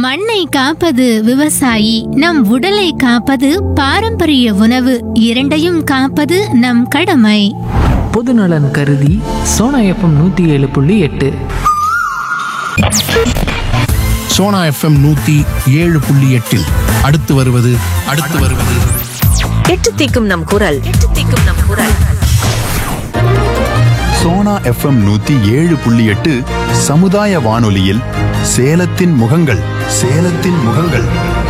மண்ணை காப்பது விவசாயி நம் உடலை காப்பது பாரம்பரிய உணவு இரண்டையும் காப்பது நம் கடமை பொதுநலன் கருதி சோனா எஃப்எம் நூற்றி ஏழு புள்ளி எட்டு சோனா எஃப்எம் நூத்தி ஏழு புள்ளி எட்டில் அடுத்து வருவது அடுத்து வருவது எட்டு தீக்கும் நம் குரல் எட்டு தீக்கும் நம் குரல் சோனா எஃப்எம் நூத்தி ஏழு புள்ளி எட்டு சமுதாய வானொலியில் சேலத்தின் முகங்கள் சேலத்தின் முகங்கள்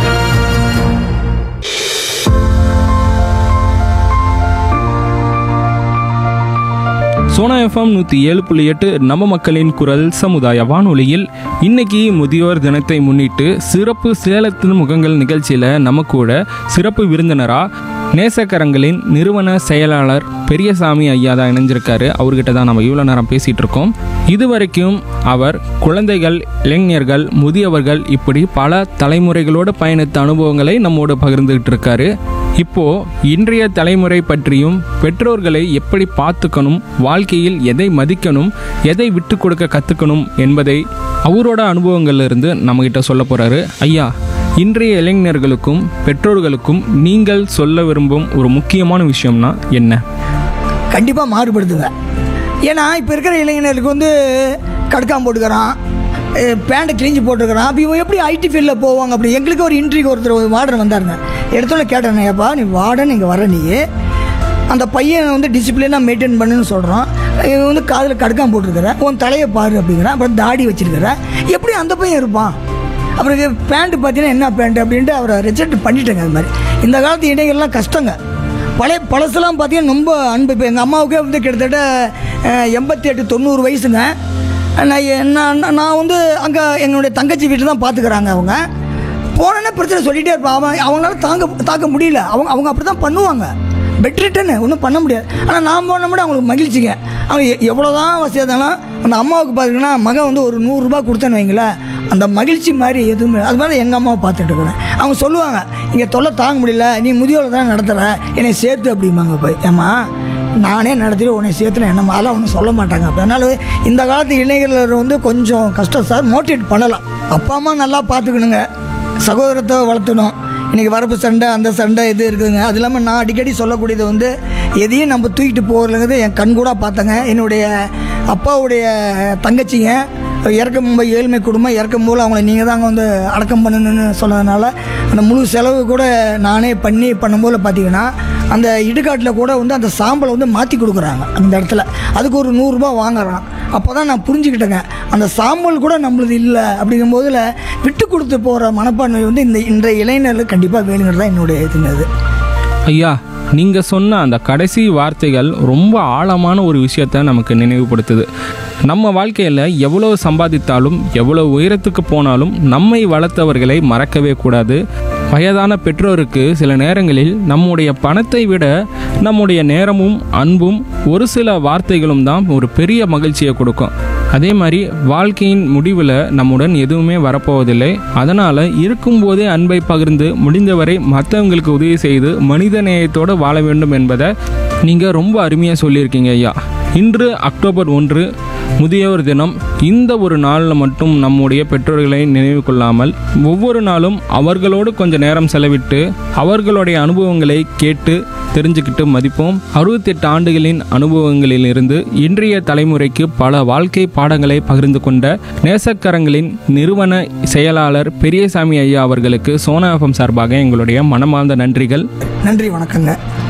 சோனா எஃப்எம் நூற்றி ஏழு புள்ளி எட்டு நம்ம மக்களின் குரல் சமுதாய வானொலியில் இன்னைக்கு முதியோர் தினத்தை முன்னிட்டு சிறப்பு சேலத்தின் முகங்கள் நிகழ்ச்சியில் நம்ம கூட சிறப்பு விருந்தினராக நேசக்கரங்களின் நிறுவன செயலாளர் பெரியசாமி ஐயா தான் இணைஞ்சிருக்காரு அவர்கிட்ட தான் நம்ம இவ்வளோ நேரம் பேசிகிட்டு இருக்கோம் இதுவரைக்கும் அவர் குழந்தைகள் இளைஞர்கள் முதியவர்கள் இப்படி பல தலைமுறைகளோடு பயணித்த அனுபவங்களை நம்மோடு பகிர்ந்துகிட்டு இருக்காரு இப்போ இன்றைய தலைமுறை பற்றியும் பெற்றோர்களை எப்படி பார்த்துக்கணும் வாழ்க்கையில் எதை மதிக்கணும் எதை விட்டு கொடுக்க கற்றுக்கணும் என்பதை அவரோட அனுபவங்கள்ல இருந்து நம்மகிட்ட சொல்ல போறாரு ஐயா இன்றைய இளைஞர்களுக்கும் பெற்றோர்களுக்கும் நீங்கள் சொல்ல விரும்பும் ஒரு முக்கியமான விஷயம்னா என்ன கண்டிப்பாக மாறுபடுதுங்க ஏன்னா இப்போ இருக்கிற இளைஞர்களுக்கு வந்து கடுக்காம போட்டுக்கிறான் பேண்ட்டை கிழிஞ்சு போட்டுக்கிறான் அப்போ இவன் எப்படி ஐடி ஃபீல்டில் போவாங்க அப்படி எங்களுக்கு ஒரு இன்ட்ரிக்கு ஒருத்தர் வார்டன் வந்தாருங்க எடுத்தோட கேட்டேன் ஏப்பா நீ வார்டன் இங்கே வர நீ அந்த பையன் வந்து டிசிப்ளினாக மெயின்டைன் பண்ணுன்னு சொல்கிறான் இவன் வந்து காதில் கடுக்காம போட்டிருக்கிற உன் தலையை பாரு அப்படிங்கிறான் அப்புறம் தாடி வச்சிருக்கிற எப்படி அந்த பையன் இருப்பான் அப்புறம் பேண்ட்டு பார்த்தீங்கன்னா என்ன பேண்ட் அப்படின்ட்டு அவரை ரிஜெக்ட் பண்ணிட்டேங்க அது மாதிரி இந்த காலத்து இடைகள்லாம் கஷ்டங்க பழைய பழசெல்லாம் பார்த்தீங்கன்னா ரொம்ப அன்பு இப்போ எங்கள் அம்மாவுக்கே வந்து கிட்டத்தட்ட அஹ், எண்பத்தி எட்டு தொண்ணூறு வயசுங்க நான் எ- நான் நான் வந்து அங்கே எங்களுடைய தங்கச்சி வீட்டில் தான் பார்த்துக்கிறாங்க அவங்க போனோன்னே பிரச்சனை சொல்லிகிட்டே இருப்பான் அவன் அவங்களால தாங்க தாக்க முடியல அவங்க அவங்க அப்படி தான் பண்ணுவாங்க பெட்ரிட்டன்னு ஒன்றும் பண்ண முடியாது ஆனால் நான் போன கூட அவங்களுக்கு மகிழ்ச்சிங்க அவங்க எ- எவ்வளோதான் வசதி இருந்தாலும் அந்த அம்மாவுக்கு பார்த்தீங்கன்னா மகன் வந்து ஒரு நூறுரூபா கொடுத்தேன்னு வைங்களேன் அந்த மகிழ்ச்சி மாதிரி எதுவுமே அது மாதிரி எங்கள் அம்மாவை பார்த்துட்டு இருக்கிறேன் அவங்க சொல்லுவாங்க இங்கே தொல்லை தாங்க முடியல நீ முதியோர் தான் நடத்துகிற என்னை சேர்த்து அப்படிம்பாங்க போய் ஏம்மா நானே நடத்திட்டு உன்னை சேர்த்துன என்ன அதெல்லாம் ஒன்றும் சொல்ல மாட்டாங்க அப்படி அதனால இந்த காலத்து இளைஞர்கள் வந்து கொஞ்சம் கஷ்டம் சார் மோட்டிவேட் பண்ணலாம் அப்பா அம்மா நல்லா பார்த்துக்கணுங்க சகோதரத்தை வளர்த்தணும் இன்றைக்கி வரப்பு சண்டை அந்த சண்டை இது இருக்குதுங்க அது இல்லாமல் நான் அடிக்கடி சொல்லக்கூடியது வந்து எதையும் நம்ம தூக்கிட்டு போகிறதுங்கிறது என் கண் கூட பார்த்தேங்க என்னுடைய அப்பாவுடைய தங்கச்சிங்க இறக்கும் போது ஏழ்மை குடும்பம் இறக்கும் போது அவங்கள நீங்கள் தாங்க வந்து அடக்கம் பண்ணணும்னு சொன்னதுனால அந்த முழு செலவு கூட நானே பண்ணி பண்ணும்போது பார்த்தீங்கன்னா அந்த இடுகாட்டில் கூட வந்து அந்த சாம்பலை வந்து மாற்றி கொடுக்குறாங்க அந்த இடத்துல அதுக்கு ஒரு நூறுரூபா வாங்குறான் அப்போ தான் நான் புரிஞ்சுக்கிட்டேங்க அந்த சாம்பல் கூட நம்மளது இல்லை அப்படிங்கும்போதுல விட்டு கொடுத்து போகிற மனப்பான்மை வந்து இந்த இன்றைய இளைஞர்களுக்கு கண்டிப்பாக வேணுங்கிறது தான் என்னுடைய இதுங்க அது ஐயா நீங்க சொன்ன அந்த கடைசி வார்த்தைகள் ரொம்ப ஆழமான ஒரு விஷயத்த நமக்கு நினைவுபடுத்துது நம்ம வாழ்க்கையில் எவ்வளவு சம்பாதித்தாலும் எவ்வளவு உயரத்துக்கு போனாலும் நம்மை வளர்த்தவர்களை மறக்கவே கூடாது வயதான பெற்றோருக்கு சில நேரங்களில் நம்முடைய பணத்தை விட நம்முடைய நேரமும் அன்பும் ஒரு சில வார்த்தைகளும் தான் ஒரு பெரிய மகிழ்ச்சியை கொடுக்கும் அதே மாதிரி வாழ்க்கையின் முடிவில் நம்முடன் எதுவுமே வரப்போவதில்லை அதனால் இருக்கும்போதே அன்பை பகிர்ந்து முடிந்தவரை மற்றவங்களுக்கு உதவி செய்து மனித நேயத்தோடு வாழ வேண்டும் என்பதை நீங்கள் ரொம்ப அருமையாக சொல்லியிருக்கீங்க ஐயா இன்று அக்டோபர் ஒன்று முதியோர் தினம் இந்த ஒரு நாளில் மட்டும் நம்முடைய பெற்றோர்களை நினைவு கொள்ளாமல் ஒவ்வொரு நாளும் அவர்களோடு கொஞ்சம் நேரம் செலவிட்டு அவர்களுடைய அனுபவங்களை கேட்டு தெரிஞ்சுக்கிட்டு மதிப்போம் அறுபத்தெட்டு ஆண்டுகளின் அனுபவங்களிலிருந்து இன்றைய தலைமுறைக்கு பல வாழ்க்கை பாடங்களை பகிர்ந்து கொண்ட நேசக்கரங்களின் நிறுவன செயலாளர் பெரியசாமி ஐயா அவர்களுக்கு சோனா எஃப்எம் சார்பாக எங்களுடைய மனமார்ந்த நன்றிகள் நன்றி வணக்கங்க